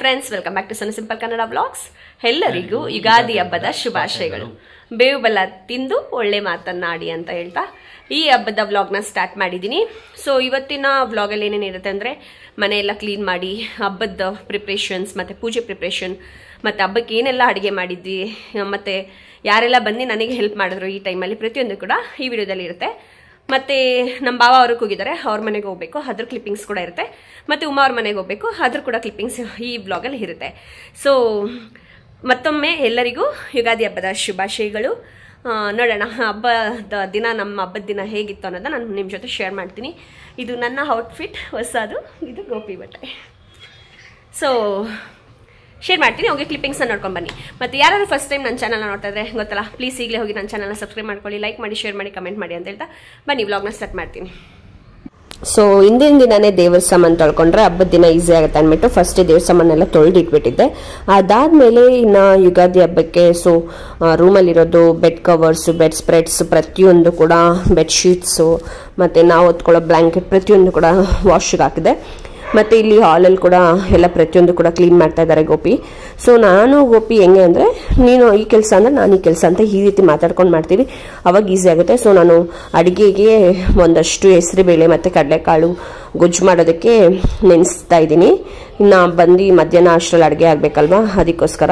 Friends welcome back to ಸನ್ simple Kannada blogs ಎಲ್ಲರಿಗೂ ಯುಗಾದಿ ಹಬ್ಬದ ಶುಭಾಶಯಗಳು ಬೇವು ಬೆಲ್ಲ ತಿಂದು ಒಳ್ಳೆ ಮಾತನ್ನಾಡಿ ಅಂತ ಹೇಳ್ತಾ ಈ ಹಬ್ಬದ ವ್ಲಾಗ್ನ ಸ್ಟಾರ್ಟ್ ಮಾಡಿದ್ದೀನಿ ಸೊ ಇವತ್ತಿನ ವ್ಲಾಗಲ್ಲಿ ಏನೇನಿರುತ್ತೆ ಅಂದರೆ ಮನೆಯೆಲ್ಲ ಕ್ಲೀನ್ ಮಾಡಿ ಹಬ್ಬದ ಪ್ರಿಪ್ರೇಷನ್ಸ್ ಮತ್ತು ಪೂಜೆ ಪ್ರಿಪ್ರೇಷನ್ ಮತ್ತು ಹಬ್ಬಕ್ಕೆ ಏನೆಲ್ಲ ಅಡುಗೆ ಮಾಡಿದ್ವಿ ಮತ್ತು ಯಾರೆಲ್ಲ ಬಂದು ನನಗೆ ಹೆಲ್ಪ್ ಮಾಡಿದ್ರು ಈ ಟೈಮಲ್ಲಿ ಪ್ರತಿಯೊಂದು ಕೂಡ ಈ ವಿಡಿಯೋದಲ್ಲಿ ಇರುತ್ತೆ ಮತ್ತೆ ನಮ್ಮ ಬಾವ ಅವ್ರಿಗೆ ಹೋಗಿದ್ದಾರೆ ಅವ್ರ ಮನೆಗೆ ಹೋಗ್ಬೇಕು ಅದ್ರ ಕ್ಲಿಪ್ಪಿಂಗ್ಸ್ ಕೂಡ ಇರುತ್ತೆ ಮತ್ತೆ ಉಮಾ ಅವ್ರ ಮನೆಗೆ ಹೋಗ್ಬೇಕು ಅದ್ರ ಕೂಡ ಕ್ಲಿಪ್ಪಿಂಗ್ಸ್ ಈ ಬ್ಲಾಗಲ್ಲಿ ಇರುತ್ತೆ ಸೊ ಮತ್ತೊಮ್ಮೆ ಎಲ್ಲರಿಗೂ ಯುಗಾದಿ ಹಬ್ಬದ ಶುಭಾಶಯಗಳು ಆ, ನೋಡೋಣ ಹಬ್ಬದ ದಿನ ನಮ್ಮ ಹಬ್ಬದ ದಿನ ಹೇಗಿತ್ತು ಅನ್ನೋದನ್ನ ನಾನು ನಿಮ್ಮ ಜೊತೆ ಶೇರ್ ಮಾಡ್ತೀನಿ ಇದು ನನ್ನ ಔಟ್ಫಿಟ್ ಹೊಸದು ಇದು ಗೋಪಿ ಬಟ್ಟೆ ಸೊ ಶೇರ್ ಮಾಡ್ತೀನಿ ಹೋಗಿ ಕ್ಲಿಪ್ಪಿಂಗ್ಸ್ನ ನೋಡ್ಕೊಂಡು ಬನ್ನಿ ಮತ್ತು ಯಾರು ಫಸ್ಟ್ ಟೈಮ್ ನನ್ನ ಚಾನಲ್ನ ನೋಡ್ತಾ ಇದ್ರೆ ಗೊತ್ತಲ್ಲ ಪ್ಲೀಸ್ ಈಗಲೇ ಹೋಗಿ ನನ್ನ ಚಾನಲ್ನ ಸಬ್ಸ್ಕ್ರೈಬ್ ಮಾಡ್ಕೊಳ್ಳಿ ಲೈಕ್ ಮಾಡಿ ಶೇರ್ ಮಾಡಿ ಕಮೆಂಟ್ ಮಾಡಿ ಅಂತ ಹೇಳ್ತಾ ಬನ್ನಿ ವ್ಲಾಗ್ನ ಸ್ಟಾರ್ಟ್ ಮಾಡ್ತೀನಿ ಸೊ ಹಿಂದಿನ ದಿನನೇ ದೇವ್ರ ಸಾಮಾನು ತೊಳ್ಕೊಂಡ್ರೆ ಹಬ್ಬದ ದಿನ ಈಸಿ ಆಗುತ್ತೆ ಅಂದ್ಬಿಟ್ಟು ಫಸ್ಟ್ ದೇವ್ರ ಸಾಮಾನೆಲ್ಲ ತೊಳೆದು ಇಟ್ಬಿಟ್ಟಿದ್ದೆ ಅದಾದ್ಮೇಲೆ ಇನ್ನು ಯುಗಾದಿ ಹಬ್ಬಕ್ಕೆ ಸೊ ರೂಮಲ್ಲಿರೋದು ಬೆಡ್ ಕವರ್ಸು ಬೆಡ್ ಸ್ಪ್ರೆಡ್ಸ್ ಪ್ರತಿಯೊಂದು ಕೂಡ ಬೆಡ್ಶೀಟ್ಸು ಮತ್ತು ನಾವು ಹೊತ್ಕೊಳ್ಳೋ ಬ್ಲ್ಯಾಂಕೆಟ್ ಪ್ರತಿಯೊಂದು ಕೂಡ ವಾಶ್ಗೆ ಹಾಕಿದೆ ಮತ್ತು ಇಲ್ಲಿ ಹಾಲಲ್ಲಿ ಕೂಡ ಎಲ್ಲ ಪ್ರತಿಯೊಂದು ಕೂಡ ಕ್ಲೀನ್ ಮಾಡ್ತಾ ಇದ್ದಾರೆ ಗೋಪಿ ಸೊ ನಾನು ಗೋಪಿ ಹೆಂಗೆ ಅಂದರೆ ನೀನು ಈ ಕೆಲಸ ಅಂದರೆ ನಾನು ಈ ಕೆಲಸ ಅಂತ ಈ ರೀತಿ ಮಾತಾಡ್ಕೊಂಡು ಮಾಡ್ತೀವಿ ಅವಾಗ ಈಸಿ ಆಗುತ್ತೆ ಸೊ ನಾನು ಅಡುಗೆಗೆ ಒಂದಷ್ಟು ಹೆಸರುಬೇಳೆ ಮತ್ತು ಕಡಲೆಕಾಳು ಗೊಜ್ಜು ಮಾಡೋದಕ್ಕೆ ನೆನೆಸ್ತಾ ಇದ್ದೀನಿ ಇನ್ನು ಬಂದು ಮಧ್ಯಾಹ್ನ ಅಷ್ಟರಲ್ಲಿ ಅಡುಗೆ ಆಗಬೇಕಲ್ವಾ ಅದಕ್ಕೋಸ್ಕರ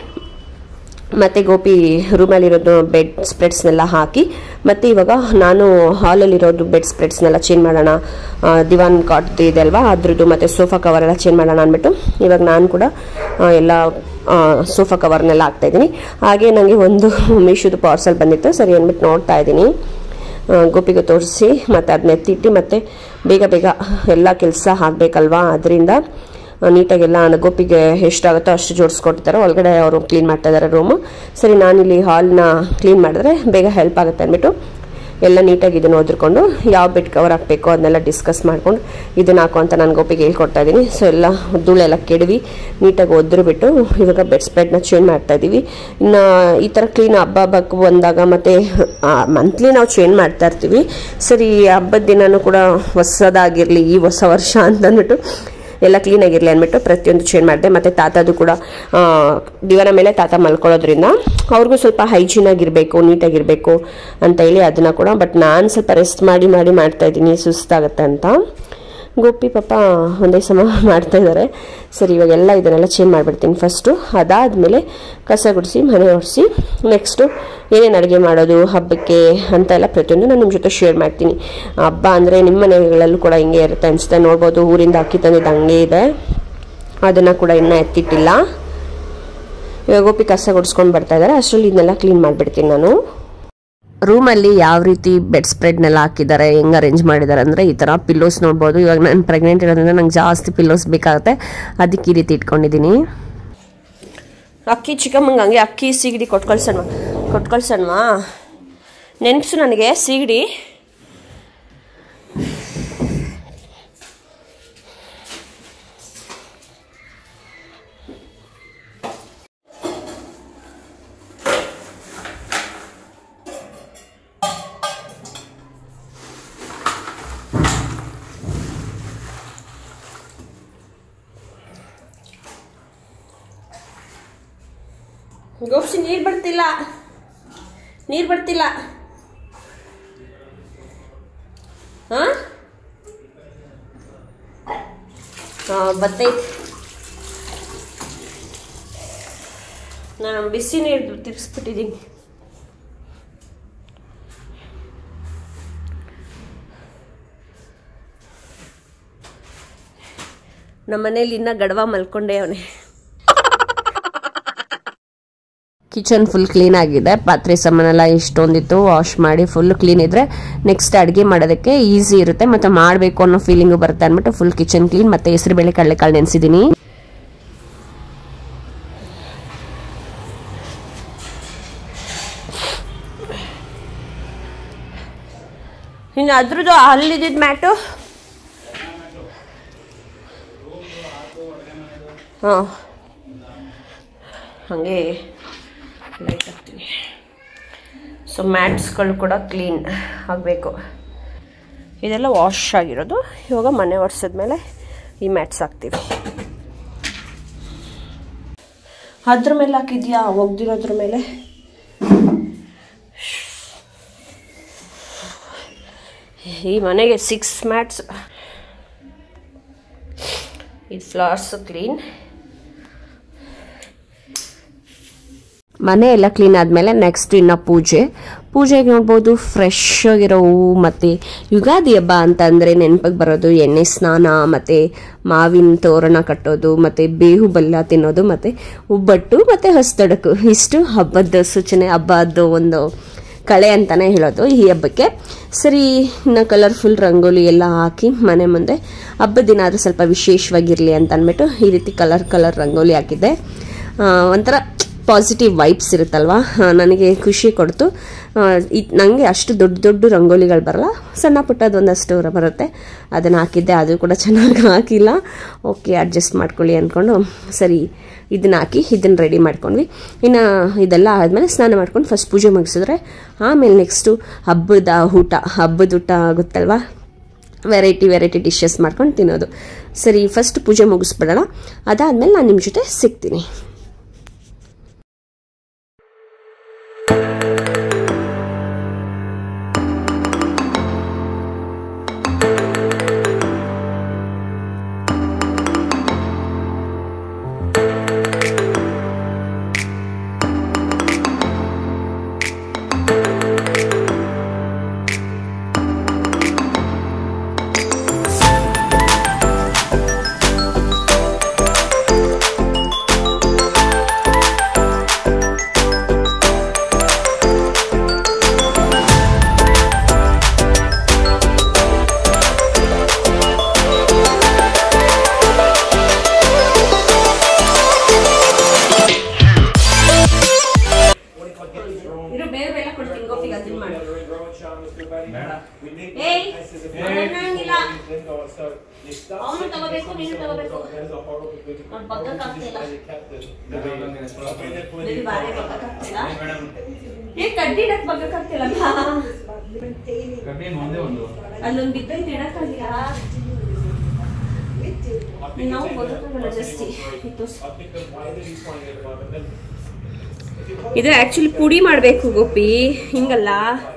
ಮತ್ತು ಗೋಪಿ ರೂಮಲ್ಲಿರೋದು ಬೆಡ್ ಸ್ಪ್ರೆಡ್ಸ್ನೆಲ್ಲ ಹಾಕಿ ಮತ್ತು ಇವಾಗ ನಾನು ಹಾಲಲ್ಲಿರೋದು ಬೆಡ್ ಸ್ಪ್ರೆಡ್ಸ್ನೆಲ್ಲ ಚೇಂಜ್ ಮಾಡೋಣ ಆ, ದಿವಾನ್ ಕಾಟ್ ಇದೆ ಅಲ್ವಾ ಅದ್ರದ್ದು ಮತ್ತು ಸೋಫಾ ಕವರ್ ಎಲ್ಲ ಚೇಂಜ್ ಮಾಡೋಣ ಅಂದ್ಬಿಟ್ಟು ಇವಾಗ ನಾನು ಕೂಡ ಆ, ಎಲ್ಲ ಆ, ಸೋಫಾ ಕವರ್ನೆಲ್ಲ ಹಾಕ್ತಾಯಿದ್ದೀನಿ ಹಾಗೆ ನನಗೆ ಒಂದು ಮೀಶೋದು ಪಾರ್ಸಲ್ ಬಂದಿತ್ತು ಸರಿ ಅಂದ್ಬಿಟ್ಟು ನೋಡ್ತಾ ಇದ್ದೀನಿ ಆ, ಗೋಪಿಗೆ ತೋರಿಸಿ ಮತ್ತು ಅದನ್ನ ಎತ್ತಿಟ್ಟು ಮತ್ತು ಬೇಗ ಬೇಗ ಎಲ್ಲ ಕೆಲಸ ಆಗಬೇಕಲ್ವಾ ಅದರಿಂದ ನೀಟಾಗೆಲ್ಲ ಗೋಪಿಗೆ ಎಷ್ಟಾಗುತ್ತೋ ಅಷ್ಟು ಜೋಡಿಸ್ಕೊಡ್ತಾರೆ ಒಳಗಡೆ ಅವರು ಕ್ಲೀನ್ ಮಾಡ್ತಾ ಇದ್ದಾರೆ ರೂಮು ಸರಿ ನಾನಿಲ್ಲಿ ಹಾಲ್ನ ಕ್ಲೀನ್ ಮಾಡಿದ್ರೆ ಬೇಗ ಹೆಲ್ಪ್ ಆಗುತ್ತೆ ಅಂದ್ಬಿಟ್ಟು ಎಲ್ಲ ನೀಟಾಗಿ ಇದನ್ನು ಓದ್ಕೊಂಡು ಯಾವ ಬೆಡ್ ಕವರ್ ಹಾಕಬೇಕು ಅದನ್ನೆಲ್ಲ ಡಿಸ್ಕಸ್ ಮಾಡ್ಕೊಂಡು ಇದನ್ನ ಹಾಕು ಅಂತ ನಾನು ಗೋಪಿಗೆ ಹೇಳ್ಕೊಡ್ತಾ ಇದ್ದೀನಿ ಸೊ ಎಲ್ಲ ಧೂಳೆಲ್ಲ ಕೆಡವಿ ನೀಟಾಗಿ ಒದ್ರು ಬಿಟ್ಟು ಇವಾಗ ಬೆಡ್ ಸ್ಪ್ರೆಡ್ನ ಚೇಂಜ್ ಮಾಡ್ತಾ ಇದ್ದೀವಿ ಇನ್ನು ಈ ಥರ ಕ್ಲೀನ್ ಹಬ್ಬ ಹಬ್ಬಕ್ಕೆ ಬಂದಾಗ ಮತ್ತು ಮಂತ್ಲಿ ನಾವು ಚೇಂಜ್ ಮಾಡ್ತಾ ಇರ್ತೀವಿ ಸರಿ ಹಬ್ಬದ ದಿನನೂ ಕೂಡ ಹೊಸದಾಗಿರಲಿ ಈ ಹೊಸ ವರ್ಷ ಅಂತ ಅಂದ್ಬಿಟ್ಟು ಎಲ್ಲ ಕ್ಲೀನಾಗಿರಲಿ ಅಂದ್ಬಿಟ್ಟು ಪ್ರತಿಯೊಂದು ಚೇಂಜ್ ಮಾಡಿದೆ ಮತ್ತು ತಾತದು ಕೂಡ ಆ, ದಿವನ ಮೇಲೆ ತಾತ ಮಲ್ಕೊಳ್ಳೋದ್ರಿಂದ ಅವ್ರಿಗೂ ಸ್ವಲ್ಪ ಹೈಜೀನ್ ಆಗಿರಬೇಕು ನೀಟಾಗಿರಬೇಕು ಅಂತ ಹೇಳಿ ಅದನ್ನು ಕೂಡ ಬಟ್ ನಾನು ಸ್ವಲ್ಪ ರೆಸ್ಟ್ ಮಾಡಿ ಮಾಡಿ ಮಾಡ್ತಾ ಇದ್ದೀನಿ ಸುಸ್ತಾಗುತ್ತೆ ಅಂತ ಗೋಪಿ ಪಾಪ ಒಂದೇ ಸಮ ಮಾಡ್ತಾ ಇದ್ದಾರೆ ಸರಿ ಇವಾಗೆಲ್ಲ ಇದನ್ನೆಲ್ಲ ಚೇಂಜ್ ಮಾಡಿಬಿಡ್ತೀನಿ ಫಸ್ಟು ಅದಾದಮೇಲೆ ಕಸ ಗುಡಿಸಿ ಮನೆ ಒರೆಸಿ ನೆಕ್ಸ್ಟು ಏನೇನು ಅಡುಗೆ ಮಾಡೋದು ಹಬ್ಬಕ್ಕೆ ಅಂತ ಎಲ್ಲ ಪ್ರತಿಯೊಂದು ನಾನು ನಿಮ್ಮ ಜೊತೆ ಶೇರ್ ಮಾಡ್ತೀನಿ ಹಬ್ಬ ಅಂದರೆ ನಿಮ್ಮ ಮನೆಗಳಲ್ಲೂ ಕೂಡ ಹಿಂಗೆ ಇರುತ್ತೆ ಅನಿಸುತ್ತೆ ನೋಡ್ಬೋದು ಊರಿಂದ ಅಕ್ಕಿ ತಂದಿದ್ದು ಹಂಗೆ ಇದೆ ಅದನ್ನು ಕೂಡ ಇನ್ನೂ ಎತ್ತಿಟ್ಟಿಲ್ಲ ಇವಾಗ ಗೋಪಿ ಕಸ ಗುಡಿಸ್ಕೊಂಡು ಬರ್ತಾ ಇದ್ದಾರೆ ಅಷ್ಟರಲ್ಲಿ ಇದನ್ನೆಲ್ಲ ಕ್ಲೀನ್ ಮಾಡಿಬಿಡ್ತೀನಿ ನಾನು ರೂಮಲ್ಲಿ ಯಾವ ರೀತಿ ಬೆಡ್ ಸ್ಪ್ರೆಡ್ನೆಲ್ಲ ಹಾಕಿದ್ದಾರೆ ಹೆಂಗೆ ಅರೇಂಜ್ ಮಾಡಿದ್ದಾರೆ ಅಂದರೆ ಈ ಥರ ಪಿಲ್ಲೋಸ್ ನೋಡ್ಬೋದು ಇವಾಗ ನಾನು ಪ್ರೆಗ್ನೆಂಟ್ ಇರೋದ್ರಿಂದ ನಂಗೆ ಜಾಸ್ತಿ ಪಿಲ್ಲೋಸ್ ಬೇಕಾಗುತ್ತೆ ಅದಕ್ಕೆ ಈ ರೀತಿ ಇಟ್ಕೊಂಡಿದ್ದೀನಿ ಅಕ್ಕಿ ಚಿಕ್ಕಮ್ಮಂಗೆ ಹಂಗೆ ಅಕ್ಕಿ ಸೀಗಡಿ ಕೊಟ್ಟು ಕಳ್ಸೋಣ ಕೊಟ್ಟು ಕಳ್ಸೋಣವಾ ನೆನಪಿಸು ನನಗೆ ಸೀಗಡಿ ಗೋಪ್ಸಿ ನೀರು ಬರ್ತಿಲ್ಲ ನೀರು ಬರ್ತಿಲ್ಲ ಹಾಂ ಹಾಂ ಬತ್ತೈತೆ ನಾನು ಬಿಸಿ ನೀರು ತಿರ್ಗಿಸ್ಬಿಟ್ಟಿದ್ದೀನಿ ನಮ್ಮ ಮನೇಲಿ ಇನ್ನ ಗಡವ ಮಲ್ಕೊಂಡೆ ಅವನೇ ಕಿಚನ್ ಫುಲ್ ಕ್ಲೀನ್ ಆಗಿದೆ ಪಾತ್ರೆ ಸಾಮಾನೆಲ್ಲ ಇಷ್ಟೊಂದಿತ್ತು ವಾಶ್ ಮಾಡಿ ಫುಲ್ ಕ್ಲೀನ್ ಇದ್ರೆ ನೆಕ್ಸ್ಟ್ ಅಡುಗೆ ಮಾಡೋದಕ್ಕೆ ಈಸಿ ಇರುತ್ತೆ ಮತ್ತೆ ಮಾಡಬೇಕು ಅನ್ನೋ ಫೀಲಿಂಗು ಬರುತ್ತೆ ಅಂದ್ಬಿಟ್ಟು ಫುಲ್ ಕಿಚನ್ ಕ್ಲೀನ್ ಮತ್ತೆ ಹೆಸರು ಬೇಳೆ ಕಡಲೆಕಾಳು ನೆನೆಸಿದ್ದೀನಿ ಇನ್ನು ಅದ್ರದ್ದು ಅಲ್ಲಿದ್ದ ಮ್ಯಾಟು ಹಾಂ ಹಾಗೆ ಲೈಟ್ ಹಾಕ್ತೀನಿ ಸೊ ಮ್ಯಾಟ್ಸ್ಗಳು ಕೂಡ ಕ್ಲೀನ್ ಆಗಬೇಕು ಇದೆಲ್ಲ ವಾಶ್ ಆಗಿರೋದು ಇವಾಗ ಮನೆ ಒರೆಸಿದ್ಮೇಲೆ ಈ ಮ್ಯಾಟ್ಸ್ ಹಾಕ್ತೀವಿ ಅದ್ರ ಮೇಲೆ ಹಾಕಿದ್ಯಾ ಒಗ್ದಿರೋದ್ರ ಮೇಲೆ ಈ ಮನೆಗೆ ಸಿಕ್ಸ್ ಮ್ಯಾಟ್ಸ್ ಈ ಫ್ಲವರ್ಸ್ ಕ್ಲೀನ್ ಮನೆ ಎಲ್ಲ ಕ್ಲೀನ್ ಆದಮೇಲೆ ನೆಕ್ಸ್ಟ್ ಇನ್ನು ಪೂಜೆ ಪೂಜೆಗೆ ನೋಡ್ಬೋದು ಫ್ರೆಶ್ ಆಗಿರೋ ಹೂವು ಮತ್ತು ಯುಗಾದಿ ಹಬ್ಬ ಅಂತಂದರೆ ನೆನಪಿಗೆ ಬರೋದು ಎಣ್ಣೆ ಸ್ನಾನ ಮತ್ತು ಮಾವಿನ ತೋರಣ ಕಟ್ಟೋದು ಮತ್ತು ಬೇವು ಬೆಲ್ಲ ತಿನ್ನೋದು ಮತ್ತು ಉಬ್ಬಟ್ಟು ಮತ್ತು ಹೊಸದಡಕು ಇಷ್ಟು ಹಬ್ಬದ ಸೂಚನೆ ಹಬ್ಬದ ಒಂದು ಕಳೆ ಅಂತಲೇ ಹೇಳೋದು ಈ ಹಬ್ಬಕ್ಕೆ ಸರಿ ಇನ್ನು ಕಲರ್ಫುಲ್ ರಂಗೋಲಿ ಎಲ್ಲ ಹಾಕಿ ಮನೆ ಮುಂದೆ ಹಬ್ಬದ ದಿನ ಅದು ಸ್ವಲ್ಪ ವಿಶೇಷವಾಗಿರಲಿ ಅಂತ ಅಂದ್ಬಿಟ್ಟು ಈ ರೀತಿ ಕಲರ್ ಕಲರ್ ರಂಗೋಲಿ ಹಾಕಿದ್ದೆ ಆ, ಒಂಥರ ಪಾಸಿಟಿವ್ ವೈಬ್ಸ್ ಇರುತ್ತಲ್ವಾ ಆ, ನನಗೆ ಖುಷಿ ಕೊಡ್ತು ನನಗೆ ಅಷ್ಟು ದೊಡ್ಡ ದೊಡ್ಡ ರಂಗೋಲಿಗಳು ಬರಲ್ಲ ಸಣ್ಣ ಪುಟ್ಟದ್ದು ಒಂದಷ್ಟು ಬರುತ್ತೆ ಅದನ್ನು ಹಾಕಿದ್ದೆ ಅದು ಕೂಡ ಚೆನ್ನಾಗಿ ಹಾಕಿಲ್ಲ ಓಕೆ ಅಡ್ಜಸ್ಟ್ ಮಾಡ್ಕೊಳ್ಳಿ ಅಂದ್ಕೊಂಡು ಸರಿ ಇದನ್ನ ಹಾಕಿ ಇದನ್ನು ರೆಡಿ ಮಾಡ್ಕೊಂಡ್ವಿ ಇನ್ನು ಇದೆಲ್ಲ ಆದಮೇಲೆ ಸ್ನಾನ ಮಾಡ್ಕೊಂಡು ಫಸ್ಟ್ ಪೂಜೆ ಮುಗಿಸಿದ್ರೆ ಆಮೇಲೆ ನೆಕ್ಸ್ಟು ಹಬ್ಬದ ಊಟ ಹಬ್ಬದ ಊಟ ಆಗುತ್ತಲ್ವಾ ವೆರೈಟಿ ವೆರೈಟಿ ಡಿಶಸ್ ಮಾಡ್ಕೊಂಡು ತಿನ್ನೋದು ಸರಿ ಫಸ್ಟ್ ಪೂಜೆ ಮುಗಿಸ್ಬಿಡೋಣ ಅದಾದಮೇಲೆ ನಾನು ನಿಮ್ಮ ಜೊತೆ ಸಿಗ್ತೀನಿ ಇರು ಬೇರೆ ಬೇರೆ ಕೊಡ್ತೀನಿ ಗೋಪಿಗೆ ಅದನ್ನ ಮಾಡು ಏಯ್ ಅವನು ತಗೋಬೇಕು ನೀನು ತಗೋಬೇಕು ಅವ್ನು ಬಗ್ಗಕ್ಕಾಗ್ತಿಲ್ಲ ಬೇರೆ ಬಾರಿ ಬಗ್ಗಕ್ಕಾಗ್ತಿಲ್ಲ ಏ ಕಡ್ಡಿ ಇಡಕ್ ಬಗ್ಗಕ್ಕಾಗ್ತಿಲ್ಲ ಒಂದೇ ಒಂದು ಅಲ್ಲೊಂದು ಬಿದ್ದೈತೆ ಇಡಕ್ಕಾಗಿಲ್ಲ ನಾವು ಬದುಕಲ್ಲ ಜಾಸ್ತಿ ಇತ್ತು ಇದು ಆಕ್ಚುಲಿ ಪುಡಿ ಮಾಡಬೇಕು ಗೋಪಿ ಹಿಂಗಲ್ಲ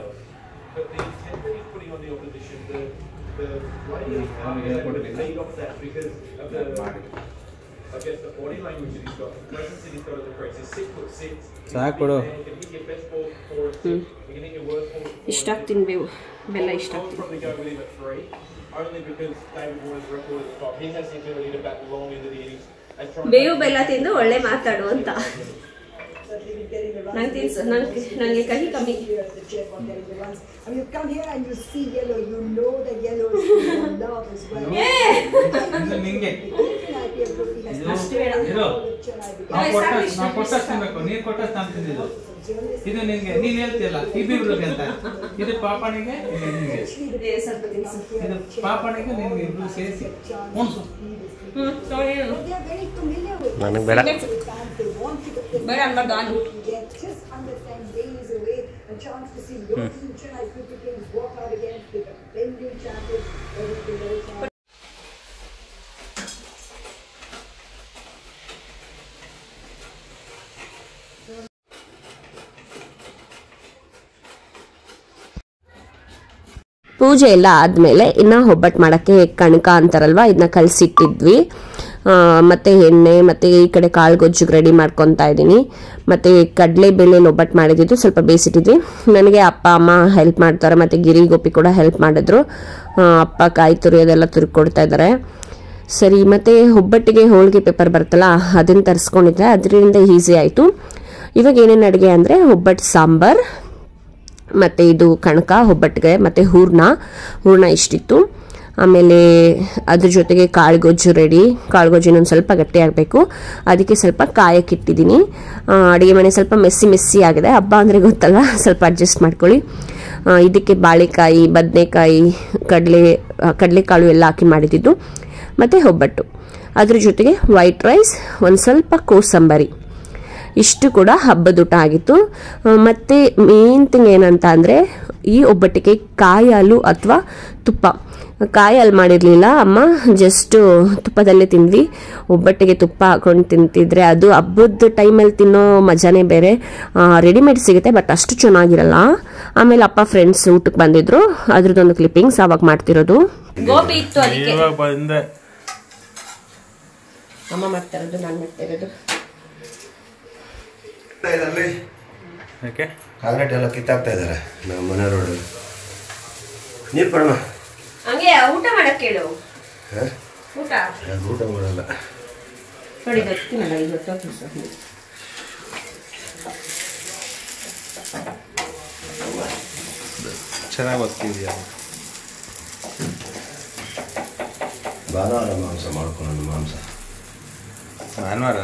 ಸಾಕು ಕೊಡು ಇಷ್ಟ ಹಾಕ್ತೀನಿ ಬೇವು ಬೆಲ್ಲ ಇಷ್ಟ ಹಾಕ್ತೀನಿ probably go with him at three, only because David Warner's record at the top. He has the ability to bat long into the innings and try and ಬೇವು ಬೆಲ್ಲ ತಿಂದು ಒಳ್ಳೆ ಮಾತಾಡು ಅಂತ ನಂಗೆ ತಿನ್ಸು ನಂಗೆ ನನಗೆ ಕಹಿ ಕಮ್ಮಿ Here's the chef on getting the runs. I mean, you come here and you see yellow, you know that yellow is your love as well. ಇದು ನಿಂಗೆ Anything I hear Gopi has ಇದು ಅಷ್ಟು ಬೇಡ ಇರು Chennai because ನಾವು ಇಲ್ಲ, ಕೊಟ್ಟ ಇಷ್ಟ ನಾವು ಇಷ್ಟ ಕೊಟ್ಟಷ್ಟು ಇಷ್ಟ. ತಿನ್ಬೇಕು ನೀರು ಕೊಟ್ಟಷ್ಟು ನಾನು ತಿಂದಿದ್ದು ಇದು ನಿನ್ಗೆ ನೀನ್ ಹೇಳ್ತೀಯಲ್ಲ ಇಬ್ಬಿಬ್ರಿಗೆ ಅಂತ ಇದು ಪಾಪಣಿಗೆ ಇದು ನಿನ್ಗೆ ಇದೆ, ಸ್ವಲ್ಪ ತಿನ್ಸು ಇದು ಪಾಪಣಿಗೆ ನಿನ್ಗೆ ಇಬ್ರು ಸೇರಿಸಿ ಉಣ್ಸು ಹ್ಮ್ ತಗೊಳ್ಳಿ ನೀನು. they are very familiar with ನನಗೆ ಬೇಡ fans. They want to get ಬೇಡ ಅನ್ಬಾರ್ದು ನಾನು get just under 10 days away, a chance to see your team Chennai cricket team walk out again with the defending champions. Everything very chance. ಪೂಜೆ ಎಲ್ಲ ಆದಮೇಲೆ ಇನ್ನು ಒಬ್ಬಟ್ಟು ಮಾಡೋಕ್ಕೆ ಕಣಕ ಅಂತಾರಲ್ವ ಇದನ್ನ ಕಲಸಿಟ್ಟಿದ್ವಿ ಮತ್ತು ಎಣ್ಣೆ ಮತ್ತು ಈ ಕಡೆ ಕಾಳು ಗೊಜ್ಜಿಗೆ ರೆಡಿ ಮಾಡ್ಕೊತಾ ಇದ್ದೀನಿ ಮತ್ತು ಕಡಲೆಬೇಳೆಲಿ ಒಬ್ಬಟ್ಟು ಮಾಡಿದ್ದು ಸ್ವಲ್ಪ ಬೇಯಿಸಿಟ್ಟಿದ್ವಿ ನನಗೆ ಅಪ್ಪ ಅಮ್ಮ ಹೆಲ್ಪ್ ಮಾಡ್ತಾರೆ ಮತ್ತು ಗಿರಿ ಗೋಪಿ ಕೂಡ ಹೆಲ್ಪ್ ಮಾಡಿದ್ರು ಆ, ಅಪ್ಪ ಕಾಯಿ ತುರಿಯೋದೆಲ್ಲ ತುರ್ಕೊಡ್ತಾ ಇದ್ದಾರೆ ಸರಿ ಮತ್ತು ಒಬ್ಬಟ್ಟಿಗೆ ಹೋಳಿಗೆ ಪೇಪರ್ ಬರುತ್ತಲ್ಲ ಅದನ್ನು ತರಿಸ್ಕೊಂಡಿದ್ದೆ ಅದರಿಂದ ಈಸಿ ಆಯಿತು ಇವಾಗ ಏನೇನು ಅಡುಗೆ ಅಂದರೆ ಒಬ್ಬಟ್ಟು ಸಾಂಬಾರ್ ಮತ್ತು ಇದು ಕಣಕ ಒಬ್ಬಟ್ಟಿಗೆ ಮತ್ತು ಹೂರ್ಣ ಹೂರ್ಣ ಇಷ್ಟಿತ್ತು ಆಮೇಲೆ ಅದ್ರ ಜೊತೆಗೆ ಕಾಳುಗೊಜ್ಜು ರೆಡಿ ಕಾಳುಗೊಜ್ಜು ಇನ್ನೊಂದು ಸ್ವಲ್ಪ ಗಟ್ಟಿ ಆಗಬೇಕು ಅದಕ್ಕೆ ಸ್ವಲ್ಪ ಕಾಯಕ್ಕಿಟ್ಟಿದ್ದೀನಿ ಅಡುಗೆ ಮನೆ ಸ್ವಲ್ಪ ಮೆಸ್ಸಿ ಮೆಸ್ಸಿ ಆಗಿದೆ ಹಬ್ಬ ಅಂದರೆ ಗೊತ್ತಲ್ವ ಸ್ವಲ್ಪ ಅಡ್ಜಸ್ಟ್ ಮಾಡ್ಕೊಳ್ಳಿ ಆ, ಇದಕ್ಕೆ ಬಾಳೆಕಾಯಿ ಬದನೆಕಾಯಿ ಕಡಲೆ ಕಡಲೆಕಾಳು ಎಲ್ಲ ಹಾಕಿ ಮಾಡಿದ್ದು ಮತ್ತು ಒಬ್ಬಟ್ಟು ಅದ್ರ ಜೊತೆಗೆ ವೈಟ್ ರೈಸ್ ಒಂದು ಸ್ವಲ್ಪ ಕೋಸಂಬರಿ ಇಷ್ಟು ಕೂಡ ಹಬ್ಬದ ಊಟ ಆಗಿತ್ತು ಆ, ಮತ್ತೆ ಮೇನ್ ಥಿಂಗ್ ಏನಂತ ಅಂದರೆ ಈ ಒಬ್ಬಟ್ಟಿಗೆ ಕಾಯಿ ಹಾಲು ಅಥವಾ ತುಪ್ಪ ಕಾಯಿ ಅಲ್ಲಿ ಮಾಡಿರಲಿಲ್ಲ ಅಮ್ಮ ಜಸ್ಟು ತುಪ್ಪದಲ್ಲೇ ತಿಂದ್ವಿ ಒಬ್ಬಟ್ಟಿಗೆ ತುಪ್ಪ ಹಾಕೊಂಡು ತಿಂತಿದ್ರೆ ಅದು ಹಬ್ಬದ ಟೈಮಲ್ಲಿ ತಿನ್ನೋ ಮಜಾನೇ ಬೇರೆ ರೆಡಿಮೇಡ್ ಸಿಗುತ್ತೆ ಬಟ್ ಅಷ್ಟು ಚೆನ್ನಾಗಿರಲ್ಲ ಆಮೇಲೆ ಅಪ್ಪ ಫ್ರೆಂಡ್ಸ್ ಊಟಕ್ಕೆ ಬಂದಿದ್ರು ಅದ್ರದ್ದೊಂದು ಕ್ಲಿಪ್ಪಿಂಗ್ಸ್ ಅವಾಗ ಮಾಡ್ತಿರೋದು ಗೋಬಿ ಇತ್ತು ಅದಕ್ಕೆ ಇವಾಗ ಬಂದೆ ಅಮ್ಮ ಮಾಡ್ತಾ ಇರೋದು ನಾನು ಮಾಡ್ತಾ ಇರೋದು ಯಾಕೆ ಕಾಂಕ್ರೀಟ್ ಎಲ್ಲ ಕಿತ್ತಾಕ್ತಾ ಇದ್ದಾರೆ ನಮ್ಮ ಮನೆ ರೋಡ್ ನೀರು ಕೊಡೋಣ ಹಂಗೆ ಊಟ ಮಾಡಕ್ ಕೇಳು ಊಟ ಯಾರು ಊಟ ಮಾಡಲ್ಲ ನೋಡಿ ಗೊತ್ತಿಲ್ಲ ಇವತ್ತು ಚೆನ್ನಾಗಿ ಬರ್ತಿದ್ಯಾ ಭಾನುವಾರ ಮಾಂಸ ಮಾಡ್ಕೊಳ್ಳೋಣ ಮಾಂಸ ಭಾನುವಾರ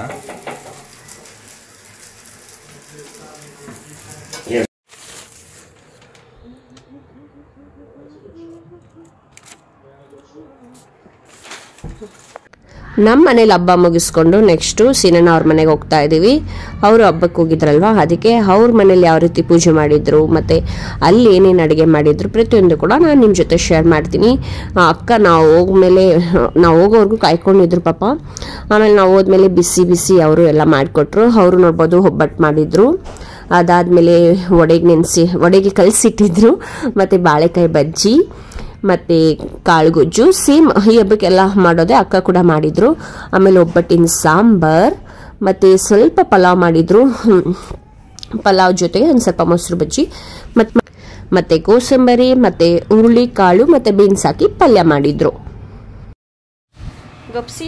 ನಮ್ಮ ಮನೇಲಿ ಹಬ್ಬ ಮುಗಿಸ್ಕೊಂಡು ನೆಕ್ಸ್ಟು ಸೀನಣ್ಣ ಅವ್ರ ಮನೆಗೆ ಹೋಗ್ತಾ ಇದ್ದೀವಿ ಅವರು ಹಬ್ಬಕ್ಕೆ ಹೋಗಿದ್ರಲ್ವ ಅದಕ್ಕೆ ಅವ್ರ ಮನೇಲಿ ಯಾವ ರೀತಿ ಪೂಜೆ ಮಾಡಿದ್ರು ಮತ್ತು ಅಲ್ಲಿ ಏನೇನು ಅಡುಗೆ ಮಾಡಿದ್ರು ಪ್ರತಿಯೊಂದು ಕೂಡ ನಾನು ನಿಮ್ಮ ಜೊತೆ ಶೇರ್ ಮಾಡ್ತೀನಿ ಆ ಅಕ್ಕ ನಾವು ಹೋಗ್ಮೇಲೆ ನಾವು ಹೋಗೋವರೆಗೂ ಕಾಯ್ಕೊಂಡಿದ್ರು ಪಾಪ ಆಮೇಲೆ ನಾವು ಹೋದ್ಮೇಲೆ ಬಿಸಿ ಬಿಸಿ ಅವರು ಎಲ್ಲ ಮಾಡಿಕೊಟ್ರು ಅವರು ನೋಡ್ಬೋದು ಒಬ್ಬಟ್ಟು ಮಾಡಿದ್ರು ಅದಾದಮೇಲೆ ವಡೆಗೆ ನೆನೆಸಿ ವಡೆಗೆ ಕಲಸಿಟ್ಟಿದ್ರು ಮತ್ತು ಬಾಳೆಕಾಯಿ ಬಜ್ಜಿ ಮತ್ತು ಕಾಳುಗೊಜ್ಜು ಸೇಮ್ ಈ ಹಬ್ಬಕ್ಕೆಲ್ಲ ಮಾಡೋದೇ ಅಕ್ಕ ಕೂಡ ಮಾಡಿದ್ರು ಆಮೇಲೆ ಒಬ್ಬಟ್ಟಿನ ಸಾಂಬಾರ್ ಮತ್ತು ಸ್ವಲ್ಪ ಪಲಾವ್ ಮಾಡಿದ್ರು ಹ್ಮ್. ಪಲಾವ್ ಜೊತೆಗೆ ಒಂದು ಸ್ವಲ್ಪ ಮೊಸರು ಬಜ್ಜಿ ಮತ್ತು ಮತ್ತು ಕೋಸಂಬರಿ ಮತ್ತು ಹುರುಳಿ ಕಾಳು ಮತ್ತು ಬೀನ್ಸ್ ಹಾಕಿ ಪಲ್ಯ ಮಾಡಿದ್ರು ಗಪ್ಸಿ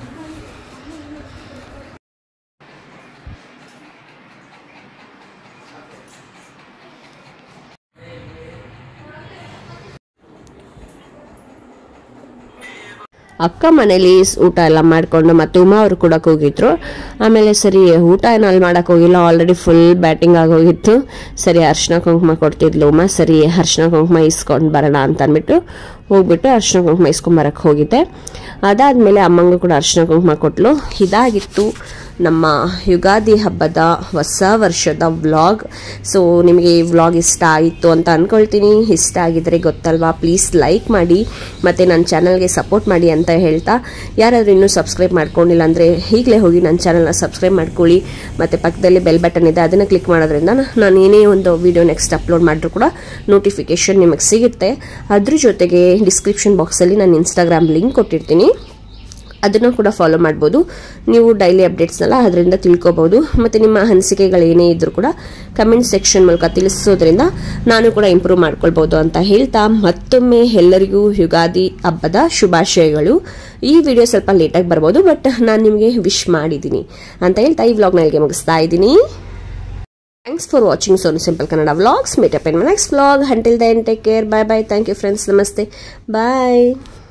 ಅಕ್ಕ ಮನೇಲಿ ಸ್- ಊಟ ಎಲ್ಲ ಮಾಡಿಕೊಂಡು ಮತ್ತು ಉಮಾ ಅವರು ಕೂಡ ಹೋಗಿದ್ರು ಆಮೇಲೆ ಸರಿ ಊಟ ಏನು ಅಲ್ಲಿ ಮಾಡಕ್ಕೆ ಹೋಗಿಲ್ಲ ಆಲ್ರೆಡಿ ಫುಲ್ ಬ್ಯಾಟಿಂಗ್ ಆಗೋಗಿತ್ತು ಸರಿ ಅರ್ಶಿನ ಕುಂಕುಮ ಕೊಡ್ತಿದ್ಲು ಉಮಾ ಸರಿ ಅರ್ಶಿನ ಕುಂಕುಮ ಇಸ್ಕೊಂಡು ಬರೋಣ ಅಂತ ಅಂದ್ಬಿಟ್ಟು ಹೋಗ್ಬಿಟ್ಟು ಅರ್ಶಿನ ಕುಂಕುಮ ಇಸ್ಕೊಂಬರಕ್ಕೆ ಹೋಗಿದ್ದೆ ಅದಾದಮೇಲೆ ಅಮ್ಮಂಗೂ ಕೂಡ ಅರ್ಶಿನ ಕುಂಕುಮ ಕೊಟ್ಲು ಇದಾಗಿತ್ತು ನಮ್ಮ ಯುಗಾದಿ ಹಬ್ಬದ ಹೊಸ ವರ್ಷದ ವ್ಲಾಗ್ ಸೊ ನಿಮಗೆ ಈ ವ್ಲಾಗ್ ಇಷ್ಟ ಆಯಿತು ಅಂತ ಅಂದ್ಕೊಳ್ತೀನಿ ಇಷ್ಟ ಆಗಿದ್ರೆ ಗೊತ್ತಲ್ವಾ ಪ್ಲೀಸ್ ಲೈಕ್ ಮಾಡಿ ಮತ್ತು ನನ್ನ ಚಾನಲ್ಗೆ ಸಪೋರ್ಟ್ ಮಾಡಿ ಅಂತ ಹೇಳ್ತಾ ಯಾರಾದರೂ ಇನ್ನೂ ಸಬ್ಸ್ಕ್ರೈಬ್ ಮಾಡ್ಕೊಂಡಿಲ್ಲ ಅಂದರೆ ಈಗಲೇ ಹೋಗಿ ನನ್ನ ಚಾನಲ್ನ ಸಬ್ಸ್ಕ್ರೈಬ್ ಮಾಡ್ಕೊಳ್ಳಿ ಮತ್ತು ಪಕ್ಕದಲ್ಲಿ ಬೆಲ್ ಬಟನ್ ಇದೆ ಅದನ್ನು ಕ್ಲಿಕ್ ಮಾಡೋದ್ರಿಂದ ನಾನು ಏನೇ ಒಂದು ವಿಡಿಯೋ ನೆಕ್ಸ್ಟ್ ಅಪ್ಲೋಡ್ ಮಾಡಿದ್ರು ಕೂಡ ನೋಟಿಫಿಕೇಷನ್ ನಿಮಗೆ ಸಿಗುತ್ತೆ ಅದ್ರ ಜೊತೆಗೆ ಡಿಸ್ಕ್ರಿಪ್ಷನ್ ಬಾಕ್ಸಲ್ಲಿ ನಾನು ಇನ್ಸ್ಟಾಗ್ರಾಮ್ ಲಿಂಕ್ ಕೊಟ್ಟಿರ್ತೀನಿ ಅದನ್ನು ಕೂಡ ಫಾಲೋ ಮಾಡ್ಬೋದು ನೀವು ಡೈಲಿ ಅಪ್ಡೇಟ್ಸ್ನೆಲ್ಲ ಅದರಿಂದ ತಿಳ್ಕೊಬೋದು ಮತ್ತು ನಿಮ್ಮ ಅನಿಸಿಕೆಗಳು ಏನೇ ಇದ್ದರೂ ಕೂಡ ಕಮೆಂಟ್ ಸೆಕ್ಷನ್ ಮೂಲಕ ತಿಳಿಸೋದ್ರಿಂದ ನಾನು ಕೂಡ ಇಂಪ್ರೂವ್ ಮಾಡ್ಕೊಳ್ಬೋದು ಅಂತ ಹೇಳ್ತಾ ಮತ್ತೊಮ್ಮೆ ಎಲ್ಲರಿಗೂ ಯುಗಾದಿ ಹಬ್ಬದ ಶುಭಾಶಯಗಳು ಈ ವಿಡಿಯೋ ಸ್ವಲ್ಪ ಲೇಟಾಗಿ ಬರ್ಬೋದು ಬಟ್ ನಾನು ನಿಮಗೆ ವಿಶ್ ಮಾಡಿದ್ದೀನಿ ಅಂತ ಹೇಳ್ತಾ ಈ ವ್ಲಾಗ್ನ ಇಲ್ಲಿಗೆ ಮುಗಿಸ್ತಾ ಇದ್ದೀನಿ thanks for watching Sonu simple Kannada vlogs meet up in next vlog until then take care bye bye thank you friends ನಮಸ್ತೆ ಬಾಯ್